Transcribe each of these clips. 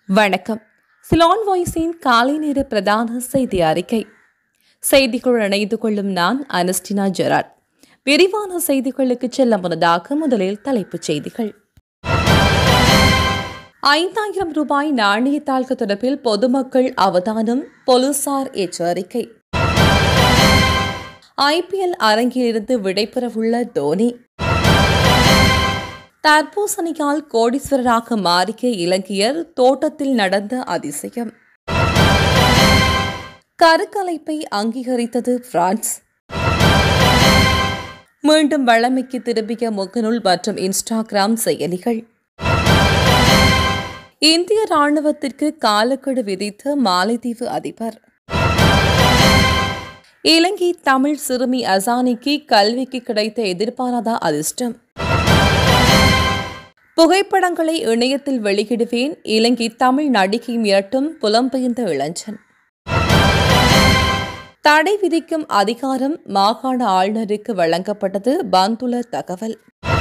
வணக்கம் சிலான் வாய்ஸின் காலை நேர பிரதான செய்தி அறிக்கை செய்திக்குள் இணைந்து கொள்ளும் நான் அனஸ்டினா ஜெராட் விரிவான செய்திகளுக்கு செல்ல முன்னதாக முதலில் தலைப்புச் செய்திகள் ஐந்தாயிரம் ரூபாய் நாணயத்தாள்கள் தொடர்பில் பொதுமக்கள் அவதானம் போலீசார் எச்சரிக்கை ஐபிஎல் அரங்கிலிருந்து விடைபெறவுள்ள தோனி தர்பூசணியால் கோடீஸ்வரராக மாறிய இலங்கையர் தோட்டத்தில் நடந்த அதிசயம் கருக்கலைப்பை அங்கீகரித்தது பிரான்ஸ் மீண்டும் வழமைக்கு திரும்பிய முகநூல் மற்றும் இன்ஸ்டாகிராம் செயலிகள் இந்திய ராணுவத்திற்கு காலக்கெடு விதித்த மாலைதீவு அதிபர் இலங்கை தமிழ் சிறுமி அசானிக்கு கல்விக்கு கிடைத்த எதிர்பாராத அதிர்ஷ்டம் புகைப்படங்களை இணையத்தில் வெளியிடுவேன் இலங்கை தமிழ் நடிகை மிரட்டும் புலம்பெயர்ந்த இளைஞன் தடை விதிக்கும் அதிகாரம் மாகாண ஆளுநருக்கு வழங்கப்பட்டது பந்துல தகவல்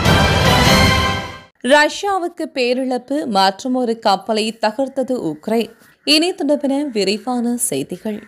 ரஷ்யாவுக்கு பேரிழப்பு மற்றொரு கப்பலை தகர்த்தது உக்ரைன் இனி தொடர்பின விரிவான செய்திகள்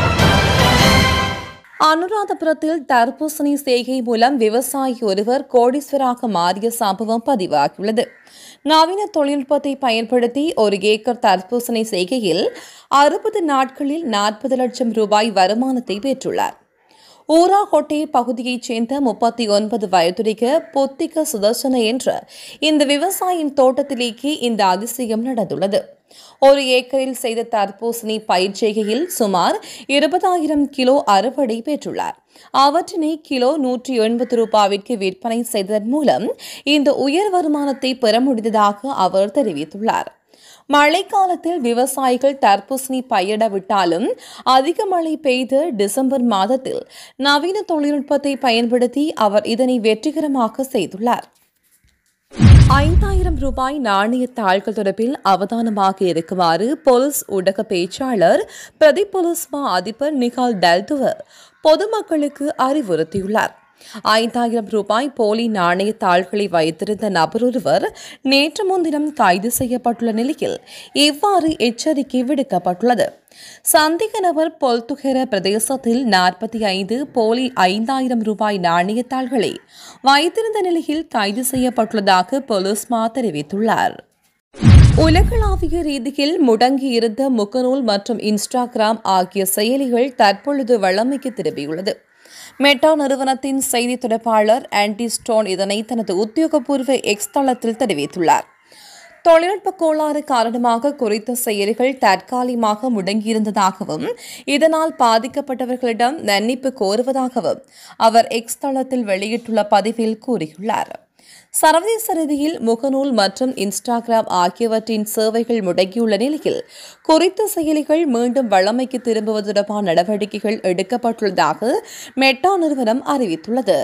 அனுராதபுரத்தில் தர்பூசணி செய்கை மூலம் விவசாயி ஒருவர் கோடீஸ்வராக மாறிய சம்பவம் பதிவாகியுள்ளது நவீன தொழில்நுட்பத்தை பயன்படுத்தி ஒரு ஏக்கர் தர்பூசணி செய்கையில் அறுபது நாட்களில் நாற்பது லட்சம் ரூபாய் வருமானத்தை பெற்றுள்ளார் ஊராகொட்டே பகுதியைச் சேர்ந்த முப்பத்தி ஒன்பது வயதுடைய பொத்திக சுதர்சன என்ற இந்த விவசாயியின் தோட்டத்திலேயே இந்த அதிசயம் நடந்துள்ளது ஒரு ஏக்கரில் செய்த தர்பூசணி பயிர் செய்கையில் சுமார் இருபதாயிரம் கிலோ அறுவடை பெற்றுள்ளார் அவற்றினை கிலோ நூற்றி எண்பது ரூபாவிற்கு விற்பனை செய்ததன் மூலம் இந்த உயர் வருமானத்தை பெற முடிந்ததாக அவர் தெரிவித்துள்ளார் மழைக்காலத்தில் விவசாயிகள் தர்பூசணி பயிரிட விட்டாலும் அதிக மழை பெய்த டிசம்பர் மாதத்தில் நவீன தொழில்நுட்பத்தை பயன்படுத்தி அவர் இதனை வெற்றிகரமாக செய்துள்ளார் ஐந்தாயிரம் ரூபாய் நாணய தாள்கள் தொடர்பில் அவதானமாக இருக்குமாறு போலீஸ் ஊடக பேச்சாளர் பிரதி போலீஸ் மா அதிபர் நிகால் டல்துவ பொதுமக்களுக்கு அறிவுறுத்தியுள்ளார் ஐந்தாயிரம் ரூபாய் போலி நாணய தாள்களை வைத்திருந்த நபரொருவர் நேற்று முன்தினம் கைது செய்யப்பட்டுள்ள நிலையில் இவ்வாறு எச்சரிக்கை விடுக்கப்பட்டுள்ளது சந்தேக நபர் பொல்துகர பிரதேசத்தில் நாற்பத்தி ஐந்து போலி ஐந்தாயிரம் ரூபாய் நாணயத்தாள்களை வைத்திருந்த நிலையில் கைது செய்யப்பட்டுள்ளதாக போலீஸ் மா தெரிவித்துள்ளார் உலகளாவிய ரீதியில் முடங்கியிருந்த முகநூல் மற்றும் இன்ஸ்டாகிராம் ஆகிய செயலிகள் தற்பொழுது வழமைக்கு திரும்பியுள்ளது மெட்டா நிறுவனத்தின் செய்தி தொடர்பாளர் ஆன்டி ஸ்டோன் இதனை தனது உத்தியோகபூர்வ எக்ஸ் தளத்தில் தெரிவித்துள்ளார் தொழில்நுட்ப கோளாறு காரணமாக குறித்த செயலிகள் தற்காலிகமாக முடங்கியிருந்ததாகவும் இதனால் பாதிக்கப்பட்டவர்களிடம் மன்னிப்பு கோருவதாகவும் அவர் எக்ஸ் தளத்தில் வெளியிட்டுள்ள பதிவில் கூறியுள்ளார் சர்வதேச ரீதியில் முகநூல் மற்றும் இன்ஸ்டாகிராம் ஆகியவற்றின் சேவைகள் முடங்கியுள்ள நிலையில் குறித்த செயலிகள் மீண்டும் வழமைக்கு திரும்புவது தொடர்பான நடவடிக்கைகள் எடுக்கப்பட்டுள்ளதாக மெட்டா நிறுவனம் அறிவித்துள்ளது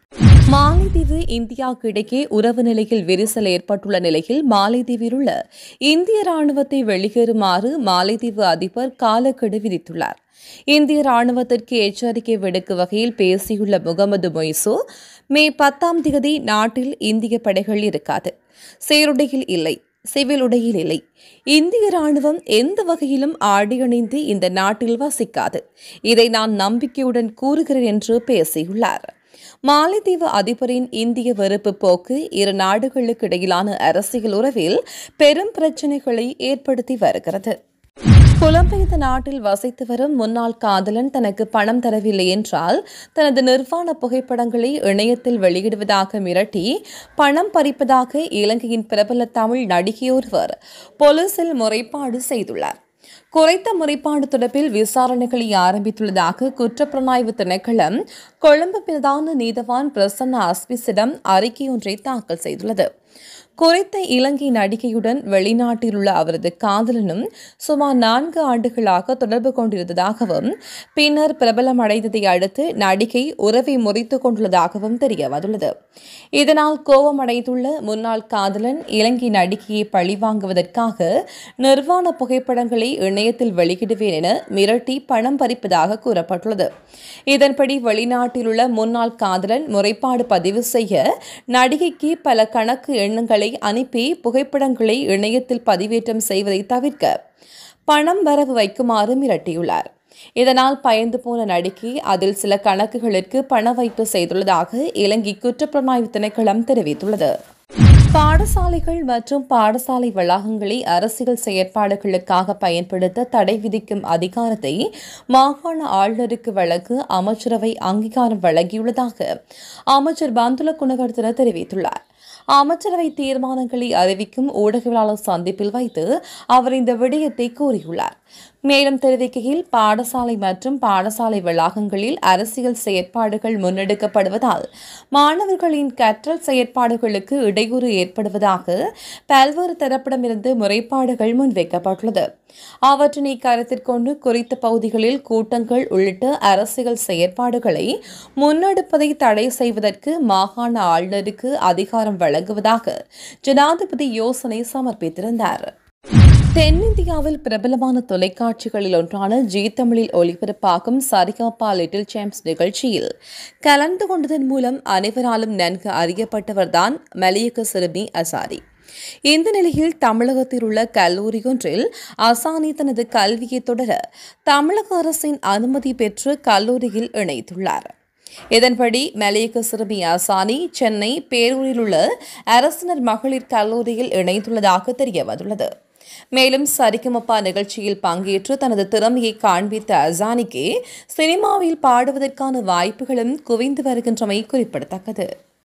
மாலைதீவு இந்தியாவுக்கு இடையே உறவு நிலையில் விரிசல் ஏற்பட்டுள்ள நிலையில் மாலைதீவில் உள்ள இந்திய ராணுவத்தை வெளியேறுமாறு மாலைதீவு அதிபர் காலக்கெடு விதித்துள்ளார் இந்திய ராணுவத்திற்கு எச்சரிக்கை விடுக்கும் வகையில் பேசியுள்ள முகமது மொய்சு மே பத்தாம் தேதி நாட்டில் இந்திய படைகள் இருக்காது சீருடையில் இல்லை சிவில் உடையில் இல்லை இந்திய ராணுவம் எந்த வகையிலும் ஆடியணிந்து இந்த நாட்டில் வசிக்காது இதை நான் நம்பிக்கையுடன் கூறுகிறேன் என்று பேசியுள்ளார் மாலைதீவு அதிபரின் இந்திய வெறுப்பு போக்கு இரு நாடுகளுக்கு இடையிலான அரசியல் உறவில் பெரும் பிரச்சினைகளை ஏற்படுத்தி வருகிறது புலம்பெயர்ந்த நாட்டில் வசித்து வரும் முன்னாள் காதலன் தனக்கு பணம் தரவில்லை என்றால் தனது நிர்வாண புகைப்படங்களை இணையத்தில் வெளியிடுவதாக மிரட்டி பணம் பறிப்பதாக இலங்கையின் பிரபல தமிழ் நடிகையொருவர் போலீசில் முறைப்பாடு செய்துள்ளார் குறைத்த முறைப்பாடு தொடர்பில் விசாரணைகளை ஆரம்பித்துள்ளதாக குற்றப்புலனாய்வு திணைக்களம் கொழும்பு பிரதான நீதவான் பிரசன்ன அஸ்பிஸிடம் அறிக்கை ஒன்றை தாக்கல் செய்துள்ளது குறித்த இலங்கை நடிகையுடன் வெளிநாட்டில் உள்ள அவரது காதலனும் சுமார் நான்கு ஆண்டுகளாக தொடர்பு கொண்டிருந்ததாகவும் பின்னர் பிரபலம் அடைந்ததை அடுத்து நடிகை உறவை முறித்துக் கொண்டுள்ளதாகவும் தெரிய வந்துள்ளது இதனால் கோபமடைந்துள்ள முன்னாள் காதலன் இலங்கை நடிகையை பழிவாங்குவதற்காக நிர்வாண புகைப்படங்களை இணையத்தில் வெளியிடுவேன் என மிரட்டி பணம் பறிப்பதாக கூறப்பட்டுள்ளது இதன்படி வெளிநாட்டில் உள்ள முன்னாள் காதலன் முறைப்பாடு பதிவு செய்ய நடிகைக்கு பல கணக்கு எண்ணங்களை வீடியோக்களை அனுப்பி புகைப்படங்களை இணையத்தில் பதிவேற்றம் செய்வதை தவிர்க்க பணம் வரவு வைக்குமாறு மிரட்டியுள்ளார் இதனால் பயந்து போன நடிகை அதில் சில கணக்குகளுக்கு பண வைப்பு செய்துள்ளதாக இலங்கை குற்றப்புலனாய்வு திணைக்களம் தெரிவித்துள்ளது பாடசாலைகள் மற்றும் பாடசாலை வளாகங்களை அரசியல் செயற்பாடுகளுக்காக பயன்படுத்த தடை விதிக்கும் அதிகாரத்தை மாகாண ஆளுநருக்கு வழங்க அமைச்சரவை அங்கீகாரம் வழங்கியுள்ளதாக அமைச்சர் பந்துல குணவர்தன தெரிவித்துள்ளார் அமைச்சரவை தீர்மானங்களை அறிவிக்கும் ஊடகவியலாளர் சந்திப்பில் வைத்து அவர் இந்த விடயத்தை கூறியுள்ளார் மேலும் தெரிவிக்கையில் பாடசாலை மற்றும் பாடசாலை வளாகங்களில் அரசியல் செயற்பாடுகள் முன்னெடுக்கப்படுவதால் மாணவர்களின் கற்றல் செயற்பாடுகளுக்கு இடையூறு ஏற்படுவதாக பல்வேறு தரப்பிடமிருந்து முறைப்பாடுகள் முன்வைக்கப்பட்டுள்ளது அவற்றினை கருத்திற்கொண்டு குறித்த பகுதிகளில் கூட்டங்கள் உள்ளிட்ட அரசியல் செயற்பாடுகளை முன்னெடுப்பதை தடை செய்வதற்கு மாகாண ஆளுநருக்கு அதிகாரம் வழங்குவதாக ஜனாதிபதி யோசனை சமர்ப்பித்திருந்தார் தென்னிந்தியாவில் பிரபலமான தொலைக்காட்சிகளில் ஒன்றான ஜி தமிழில் ஒளிபரப்பாகும் சரிகப்பா லிட்டில் சாம்ப்ஸ் நிகழ்ச்சியில் கலந்து கொண்டதன் மூலம் அனைவராலும் நன்கு அறியப்பட்டவர்தான் மலையக சிறுமி அசாரி இந்த நிலையில் தமிழகத்தில் உள்ள கல்லூரி ஒன்றில் அசானி தனது கல்வியை தொடர தமிழக அரசின் அனுமதி பெற்று கல்லூரியில் இணைத்துள்ளார் இதன்படி மலையக சிறுமி அசானி சென்னை பேரூரில் உள்ள அரசினர் மகளிர் கல்லூரியில் இணைந்துள்ளதாக தெரிய வந்துள்ளது மேலும் சரிகமப்பா நிகழ்ச்சியில் பங்கேற்று தனது திறமையை காண்பித்த அசானிக்கு சினிமாவில் பாடுவதற்கான வாய்ப்புகளும் குவிந்து வருகின்றமை குறிப்பிடத்தக்கது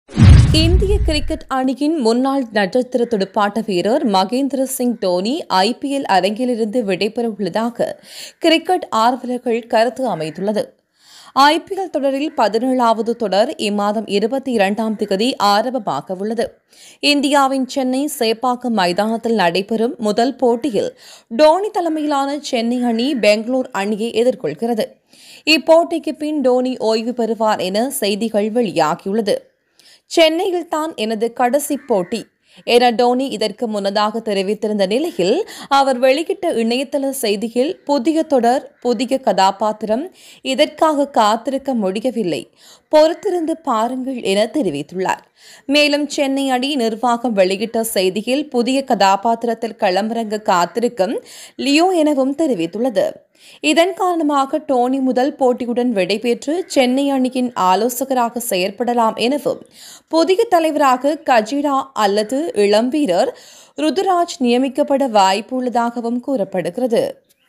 இந்திய கிரிக்கெட் அணியின் முன்னாள் நட்சத்திர துடுப்பாட்ட வீரர் மகேந்திர சிங் தோனி ஐபிஎல் அரங்கிலிருந்து விடைபெற உள்ளதாக கிரிக்கெட் ஆர்வலர்கள் கருத்து அமைத்துள்ளது ஐபிஎல் தொடரில் பதினேழாவது தொடர் இம்மாதம் இருபத்தி இரண்டாம் தேதி ஆரம்பமாக உள்ளது இந்தியாவின் சென்னை சேப்பாக்கம் மைதானத்தில் நடைபெறும் முதல் போட்டியில் டோனி தலைமையிலான சென்னை அணி பெங்களூர் அணியை எதிர்கொள்கிறது இப்போட்டிக்கு பின் டோனி ஓய்வு பெறுவார் என செய்திகள் வெளியாகியுள்ளது சென்னையில் தான் எனது கடைசி போட்டி என டோனி இதற்கு முன்னதாக தெரிவித்திருந்த நிலையில் அவர் வெளியிட்ட இணையதள செய்தியில் புதிய தொடர் புதிய கதாபாத்திரம் இதற்காக காத்திருக்க முடியவில்லை பொறுத்திருந்து பாருங்கள் என தெரிவித்துள்ளார் மேலும் சென்னை அணி நிர்வாகம் வெளியிட்ட செய்தியில் புதிய கதாபாத்திரத்தில் களமிறங்க காத்திருக்கும் லியோ எனவும் தெரிவித்துள்ளது இதன் காரணமாக டோனி முதல் போட்டியுடன் விடைபெற்று சென்னை அணியின் ஆலோசகராக செயற்படலாம் எனவும் புதிய தலைவராக கஜிடா அல்லது இளம் வீரர் ருதுராஜ் நியமிக்கப்பட வாய்ப்பு உள்ளதாகவும் கூறப்படுகிறது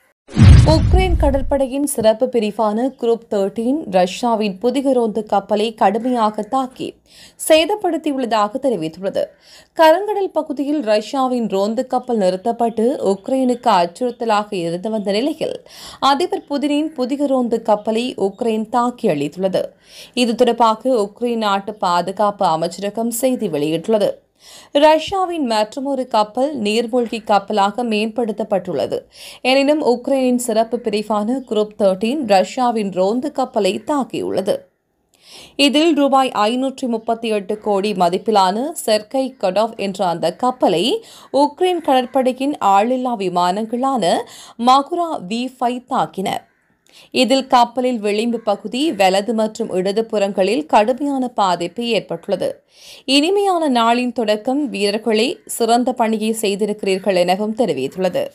உக்ரைன் கடற்படையின் சிறப்பு பிரிவான குரூப் தேர்ட்டீன் ரஷ்யாவின் புதிய ரோந்து கப்பலை கடுமையாக தாக்கி சேதப்படுத்தியுள்ளதாக தெரிவித்துள்ளது கருங்கடல் பகுதியில் ரஷ்யாவின் ரோந்து கப்பல் நிறுத்தப்பட்டு உக்ரைனுக்கு அச்சுறுத்தலாக இருந்து வந்த நிலையில் அதிபர் புதினின் புதிய ரோந்து கப்பலை உக்ரைன் தாக்கி அளித்துள்ளது இது தொடர்பாக உக்ரைன் நாட்டு பாதுகாப்பு அமைச்சரகம் செய்தி வெளியிட்டுள்ளது ரஷ்யாவின் மற்றொரு கப்பல் நீர்மூழ்கி கப்பலாக மேம்படுத்தப்பட்டுள்ளது எனினும் உக்ரைனின் சிறப்பு பிரிவான குரூப் தேர்ட்டீன் ரஷ்யாவின் ரோந்து கப்பலை தாக்கியுள்ளது இதில் ரூபாய் ஐநூற்றி முப்பத்தி எட்டு கோடி மதிப்பிலான செர்கை கடோவ் என்ற அந்த கப்பலை உக்ரைன் கடற்படையின் ஆளில்லா விமானங்களான மகுரா வி ஃபைவ் தாக்கின இதில் கப்பலில் விளிம்பு பகுதி வலது மற்றும் இடது புறங்களில் கடுமையான பாதிப்பு ஏற்பட்டுள்ளது இனிமையான நாளின் தொடக்கம் வீரர்களே சிறந்த பணியை செய்திருக்கிறீர்கள் எனவும் தெரிவித்துள்ளது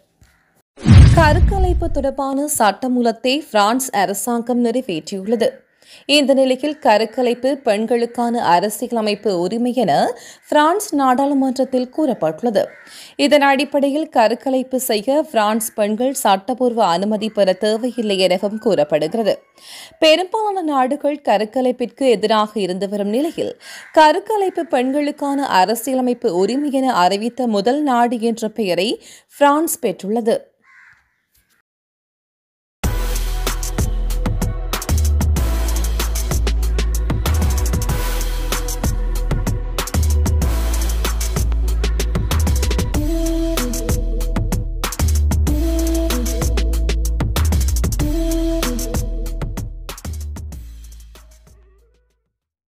கருக்கலைப்பு தொடர்பான சட்டமூலத்தை பிரான்ஸ் அரசாங்கம் நிறைவேற்றியுள்ளது இந்த நிலையில் கருக்கலைப்பு பெண்களுக்கான அரசியலமைப்பு உரிமை என பிரான்ஸ் நாடாளுமன்றத்தில் கூறப்பட்டுள்ளது இதன் அடிப்படையில் கருக்கலைப்பு செய்ய பிரான்ஸ் பெண்கள் சட்டப்பூர்வ அனுமதி பெற தேவையில்லை எனவும் கூறப்படுகிறது பெரும்பாலான நாடுகள் கருக்கலைப்பிற்கு எதிராக இருந்து வரும் நிலையில் கருக்கலைப்பு பெண்களுக்கான அரசியலமைப்பு உரிமை என அறிவித்த முதல் நாடு என்ற பெயரை பிரான்ஸ் பெற்றுள்ளது